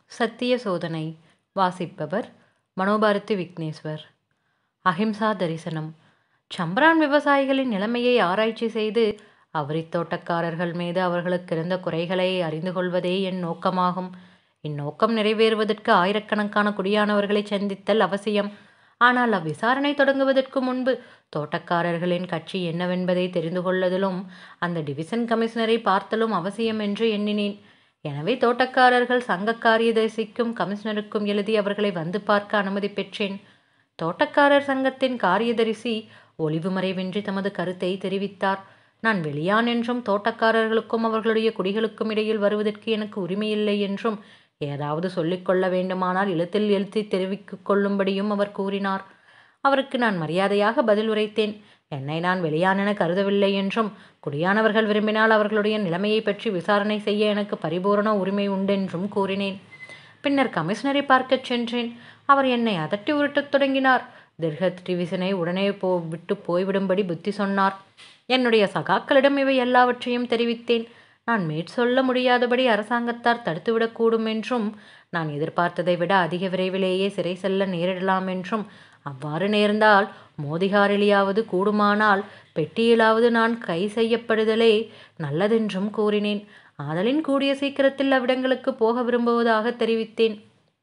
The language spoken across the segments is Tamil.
சத்திய சோதனை வாசிப்பவர் மனோபாரதி விக்னேஸ்வர் அஹிம்சா தரிசனம் சம்பரான் விவசாயிகளின் நிலைமையை ஆராய்ச்சி செய்து அவரித் தோட்டக்காரர்கள் மீது அவர்களுக்கு இருந்த குறைகளை அறிந்து கொள்வதே என் நோக்கமாகும் இந்நோக்கம் நிறைவேறுவதற்கு ஆயிரக்கணக்கான குடியானவர்களை சந்தித்தல் அவசியம் ஆனால் அவ்விசாரணை தொடங்குவதற்கு முன்பு தோட்டக்காரர்களின் கட்சி என்னவென்பதை தெரிந்து கொள்ளுதலும் அந்த டிவிஷன் கமிஷனரை பார்த்தலும் அவசியம் என்று எண்ணினேன் எனவே தோட்டக்காரர்கள் சங்க காரியதரிசிக்கும் கமிஷனருக்கும் எழுதி அவர்களை வந்து பார்க்க அனுமதி பெற்றேன் தோட்டக்காரர் சங்கத்தின் காரியதரிசி ஒளிவு மறைவின்றி தமது கருத்தை தெரிவித்தார் நான் வெளியான் என்றும் தோட்டக்காரர்களுக்கும் அவர்களுடைய குடிகளுக்கும் இடையில் வருவதற்கு எனக்கு உரிமையில்லை என்றும் ஏதாவது சொல்லிக்கொள்ள வேண்டுமானால் எழுத்தில் எழுத்தி தெரிவித்துக் கொள்ளும்படியும் அவர் கூறினார் அவருக்கு நான் மரியாதையாக பதில் உரைத்தேன் என்னை நான் வெளியானென கருதவில்லை என்றும் குடியானவர்கள் விரும்பினால் அவர்களுடைய நிலைமையை பற்றி விசாரணை செய்ய எனக்கு பரிபூரண உரிமை உண்டென்றும் கூறினேன் பின்னர் கமிஷனரை பார்க்கச் சென்றேன் அவர் என்னை அதட்டி உருட்டத் தொடங்கினார் திர்கத் டிவிஷனை உடனே போ விட்டு போய்விடும்படி புத்தி சொன்னார் என்னுடைய சகாக்களிடம் இவை எல்லாவற்றையும் தெரிவித்தேன் நான் மேற்சொல்ல முடியாதபடி அரசாங்கத்தார் தடுத்துவிடக்கூடும் என்றும் நான் எதிர்பார்த்ததை விட அதிக விரைவிலேயே சிறை செல்ல நேரிடலாம் என்றும் அவ்வாறு நேர்ந்தால் மோதிகாரிலியாவது கூடுமானால் பெட்டியிலாவது நான் கை செய்யப்படுதலே நல்லதென்றும் கூறினேன் ஆதலின் கூடிய சீக்கிரத்தில் அவ்விடங்களுக்கு போக விரும்புவதாக தெரிவித்தேன்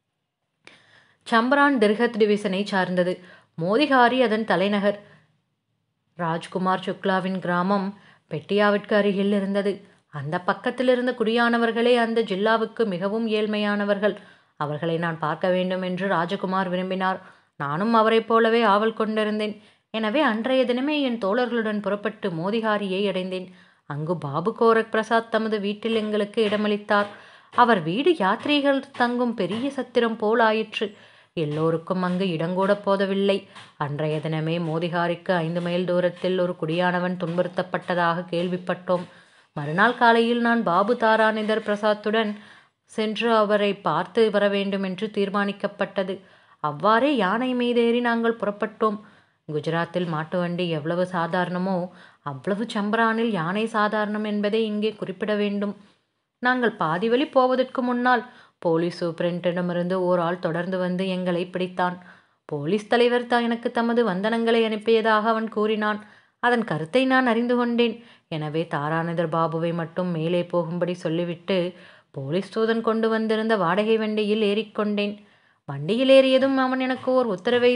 சம்பரான் திர்கத் டிவிஷனை சார்ந்தது மோதிகாரி அதன் தலைநகர் ராஜ்குமார் சுக்லாவின் கிராமம் பெட்டியாவிற்கு அருகில் இருந்தது அந்த பக்கத்தில் இருந்த குடியானவர்களே அந்த ஜில்லாவுக்கு மிகவும் ஏழ்மையானவர்கள் அவர்களை நான் பார்க்க வேண்டும் என்று ராஜகுமார் விரும்பினார் நானும் அவரைப் போலவே ஆவல் கொண்டிருந்தேன் எனவே அன்றைய தினமே என் தோழர்களுடன் புறப்பட்டு மோதிகாரியை அடைந்தேன் அங்கு பாபு கோரக் பிரசாத் தமது வீட்டில் எங்களுக்கு இடமளித்தார் அவர் வீடு யாத்ரீகள் தங்கும் பெரிய சத்திரம் போல் ஆயிற்று எல்லோருக்கும் அங்கு இடங்கூட போதவில்லை அன்றைய தினமே மோதிகாரிக்கு ஐந்து மைல் தூரத்தில் ஒரு குடியானவன் துன்புறுத்தப்பட்டதாக கேள்விப்பட்டோம் மறுநாள் காலையில் நான் பாபு தாரானிதர் பிரசாத்துடன் சென்று அவரை பார்த்து வர வேண்டும் என்று தீர்மானிக்கப்பட்டது அவ்வாறே யானை மீதேறி நாங்கள் புறப்பட்டோம் குஜராத்தில் மாட்டு வண்டி எவ்வளவு சாதாரணமோ அவ்வளவு சம்பரானில் யானை சாதாரணம் என்பதை இங்கே குறிப்பிட வேண்டும் நாங்கள் பாதி வழி போவதற்கு முன்னால் போலீஸ் சூப்பரிண்டிடமிருந்து ஓர் ஆள் தொடர்ந்து வந்து எங்களை பிடித்தான் போலீஸ் தலைவர் தான் எனக்கு தமது வந்தனங்களை அனுப்பியதாக அவன் கூறினான் அதன் கருத்தை நான் அறிந்து கொண்டேன் எனவே தாரானதர் பாபுவை மட்டும் மேலே போகும்படி சொல்லிவிட்டு போலீஸ் தூதன் கொண்டு வந்திருந்த வாடகை வண்டியில் ஏறிக்கொண்டேன் வண்டியில் ஏறியதும் அவன் எனக்கு ஓர் உத்தரவை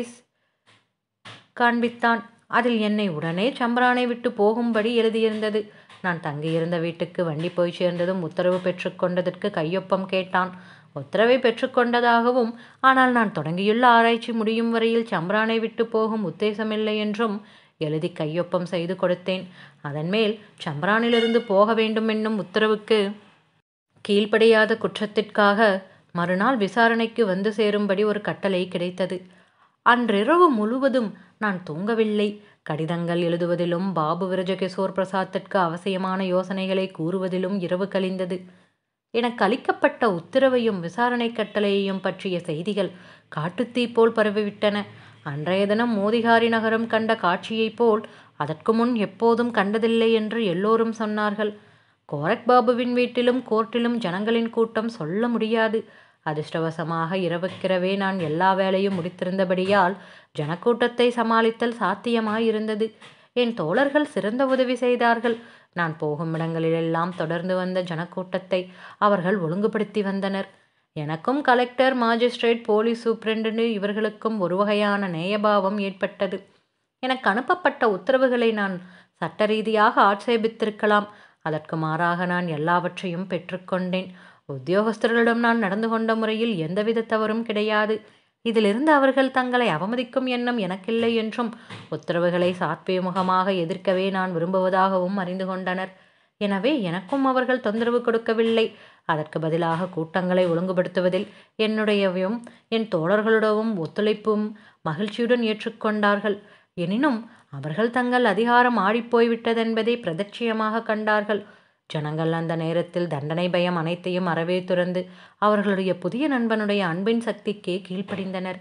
காண்பித்தான் அதில் என்னை உடனே சம்பரானை விட்டு போகும்படி எழுதியிருந்தது நான் தங்கியிருந்த வீட்டுக்கு வண்டி போய் சேர்ந்ததும் உத்தரவு பெற்றுக்கொண்டதற்கு கையொப்பம் கேட்டான் உத்தரவை பெற்றுக்கொண்டதாகவும் ஆனால் நான் தொடங்கியுள்ள ஆராய்ச்சி முடியும் வரையில் சம்பரானை விட்டு போகும் உத்தேசமில்லை என்றும் எழுதி கையொப்பம் செய்து கொடுத்தேன் அதன்மேல் சம்பரானிலிருந்து போக வேண்டும் என்னும் உத்தரவுக்கு கீழ்ப்படியாத குற்றத்திற்காக மறுநாள் விசாரணைக்கு வந்து சேரும்படி ஒரு கட்டளை கிடைத்தது அன்றிரவு முழுவதும் நான் தூங்கவில்லை கடிதங்கள் எழுதுவதிலும் பாபு விரஜகிஷோர் பிரசாத்திற்கு அவசியமான யோசனைகளை கூறுவதிலும் இரவு கழிந்தது எனக்கு அளிக்கப்பட்ட உத்தரவையும் விசாரணை கட்டளையையும் பற்றிய செய்திகள் காட்டுத்தீ போல் பரவிவிட்டன அன்றைய தினம் மோதிகாரி நகரம் கண்ட காட்சியைப் போல் அதற்கு முன் எப்போதும் கண்டதில்லை என்று எல்லோரும் சொன்னார்கள் கோரக் பாபுவின் வீட்டிலும் கோர்ட்டிலும் ஜனங்களின் கூட்டம் சொல்ல முடியாது அதிர்ஷ்டவசமாக இரவுக்கிரவே நான் எல்லா வேலையும் முடித்திருந்தபடியால் ஜனக்கூட்டத்தை சமாளித்தல் சாத்தியமாயிருந்தது என் தோழர்கள் சிறந்த உதவி செய்தார்கள் நான் போகும் இடங்களிலெல்லாம் தொடர்ந்து வந்த ஜனக்கூட்டத்தை அவர்கள் ஒழுங்குபடுத்தி வந்தனர் எனக்கும் கலெக்டர் மாஜிஸ்ட்ரேட் போலீஸ் சூப்பரண்டு இவர்களுக்கும் ஒரு வகையான நேயபாவம் ஏற்பட்டது எனக்கு அனுப்பப்பட்ட உத்தரவுகளை நான் சட்ட ரீதியாக ஆட்சேபித்திருக்கலாம் அதற்கு மாறாக நான் எல்லாவற்றையும் பெற்றுக்கொண்டேன் உத்தியோகஸ்தர்களிடம் நான் நடந்து கொண்ட முறையில் எந்தவித தவறும் கிடையாது இதிலிருந்து அவர்கள் தங்களை அவமதிக்கும் எண்ணம் எனக்கில்லை என்றும் உத்தரவுகளை சாத்வீமுகமாக எதிர்க்கவே நான் விரும்புவதாகவும் அறிந்து கொண்டனர் எனவே எனக்கும் அவர்கள் தொந்தரவு கொடுக்கவில்லை அதற்கு பதிலாக கூட்டங்களை ஒழுங்குபடுத்துவதில் என்னுடையவும் என் தோழர்களுடவும் ஒத்துழைப்பும் மகிழ்ச்சியுடன் ஏற்றுக்கொண்டார்கள் எனினும் அவர்கள் தங்கள் அதிகாரம் ஆடிப்போய்விட்டதென்பதை பிரதட்சியமாக கண்டார்கள் ஜனங்கள் அந்த நேரத்தில் தண்டனை பயம் அனைத்தையும் அறவே துறந்து அவர்களுடைய புதிய நண்பனுடைய அன்பின் சக்திக்கே கீழ்ப்படிந்தனர்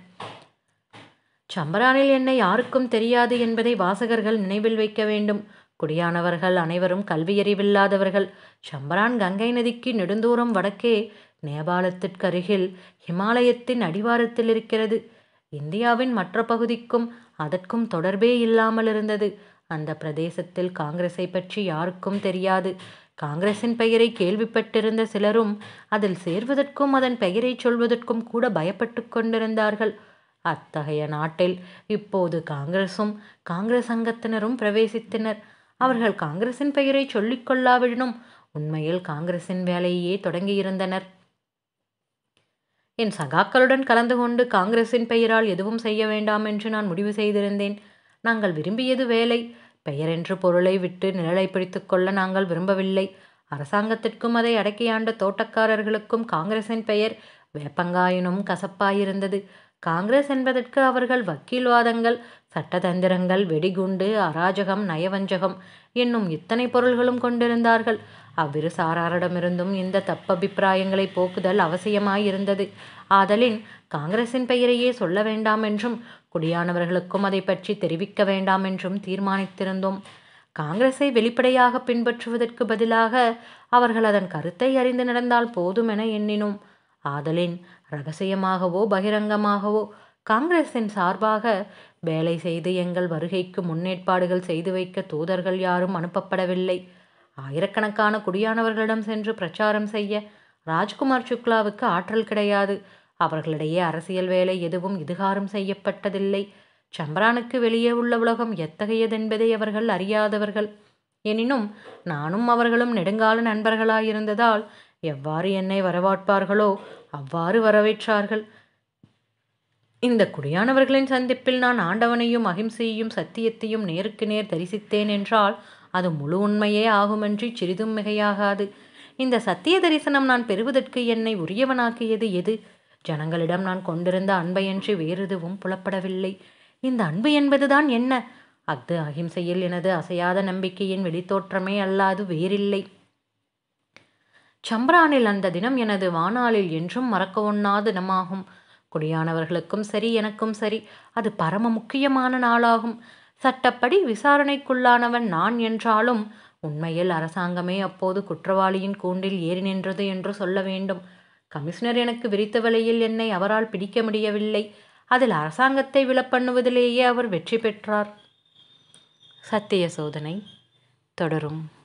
சம்பரானில் என்னை யாருக்கும் தெரியாது என்பதை வாசகர்கள் நினைவில் வைக்க வேண்டும் குடியானவர்கள் அனைவரும் கல்வியறிவில்லாதவர்கள் சம்பரான் கங்கை நதிக்கு நெடுந்தூரம் வடக்கே நேபாளத்திற்கருகில் ஹிமாலயத்தின் அடிவாரத்தில் இருக்கிறது இந்தியாவின் மற்ற பகுதிக்கும் அதற்கும் தொடர்பே இல்லாமல் இருந்தது அந்த பிரதேசத்தில் காங்கிரஸை பற்றி யாருக்கும் தெரியாது காங்கிரசின் பெயரை கேள்விப்பட்டிருந்த சிலரும் அதில் சேர்வதற்கும் அதன் பெயரை சொல்வதற்கும் கூட பயப்பட்டு கொண்டிருந்தார்கள் அத்தகைய நாட்டில் இப்போது காங்கிரசும் காங்கிரஸ் அங்கத்தினரும் பிரவேசித்தனர் அவர்கள் காங்கிரசின் பெயரை சொல்லிக் கொள்ளாவிடனும் உண்மையில் காங்கிரசின் வேலையே தொடங்கியிருந்தனர் என் சகாக்களுடன் கலந்து கொண்டு காங்கிரசின் பெயரால் எதுவும் செய்ய வேண்டாம் என்று நான் முடிவு செய்திருந்தேன் நாங்கள் விரும்பியது வேலை பெயரென்று பொருளை விட்டு நிழலை பிடித்து கொள்ள நாங்கள் விரும்பவில்லை அரசாங்கத்திற்கும் அதை அடக்கியாண்ட தோட்டக்காரர்களுக்கும் காங்கிரசின் பெயர் வேப்பங்காயினும் கசப்பாயிருந்தது காங்கிரஸ் என்பதற்கு அவர்கள் வக்கீல்வாதங்கள் சட்டதந்திரங்கள் வெடிகுண்டு அராஜகம் நயவஞ்சகம் என்னும் இத்தனை பொருள்களும் கொண்டிருந்தார்கள் அவ்விரு சாராரிடமிருந்தும் இந்த தப்பபிப்பிராயங்களை போக்குதல் அவசியமாயிருந்தது ஆதலின் காங்கிரசின் பெயரையே சொல்ல வேண்டாம் என்றும் குடியானவர்களுக்கும் அதை பற்றி தெரிவிக்க வேண்டாம் என்றும் தீர்மானித்திருந்தோம் காங்கிரஸை வெளிப்படையாக பின்பற்றுவதற்கு பதிலாக அவர்கள் அதன் கருத்தை அறிந்து நடந்தால் போதும் என எண்ணினோம் ஆதலின் ரகசியமாகவோ பகிரங்கமாகவோ காங்கிரசின் சார்பாக வேலை செய்து எங்கள் வருகைக்கு முன்னேற்பாடுகள் செய்து வைக்க தூதர்கள் யாரும் அனுப்பப்படவில்லை ஆயிரக்கணக்கான குடியானவர்களிடம் சென்று பிரச்சாரம் செய்ய ராஜ்குமார் சுக்லாவுக்கு ஆற்றல் கிடையாது அவர்களிடையே அரசியல் வேலை எதுவும் இதுகாரும் செய்யப்பட்டதில்லை சம்பரானுக்கு வெளியே உள்ள உலகம் எத்தகையதென்பதை அவர்கள் அறியாதவர்கள் எனினும் நானும் அவர்களும் நெடுங்கால நண்பர்களாயிருந்ததால் எவ்வாறு என்னை வரவாட்பார்களோ அவ்வாறு வரவேற்றார்கள் இந்த குடியானவர்களின் சந்திப்பில் நான் ஆண்டவனையும் அகிம்சையையும் சத்தியத்தையும் நேருக்கு நேர் தரிசித்தேன் என்றால் அது முழு உண்மையே ஆகுமன்றி சிறிதும் மிகையாகாது இந்த சத்திய தரிசனம் நான் பெறுவதற்கு என்னை உரியவனாக்கியது எது ஜனங்களிடம் நான் கொண்டிருந்த அன்பையன்றி வேறெதுவும் புலப்படவில்லை இந்த அன்பு என்பதுதான் என்ன அஃது அகிம்சையில் எனது அசையாத நம்பிக்கையின் வெளித்தோற்றமே அல்லாது வேறில்லை சம்பரானில் அந்த தினம் எனது வானாளில் என்றும் மறக்க ஒண்ணாத தினமாகும் குடியானவர்களுக்கும் சரி எனக்கும் சரி அது பரம முக்கியமான நாளாகும் சட்டப்படி விசாரணைக்குள்ளானவன் நான் என்றாலும் உண்மையில் அரசாங்கமே அப்போது குற்றவாளியின் கூண்டில் ஏறி நின்றது என்று சொல்ல வேண்டும் கமிஷனர் எனக்கு விரித்த வழியில் என்னை அவரால் பிடிக்க முடியவில்லை அதில் அரசாங்கத்தை விலப்பண்ணுவதிலேயே அவர் வெற்றி பெற்றார் சத்திய சோதனை தொடரும்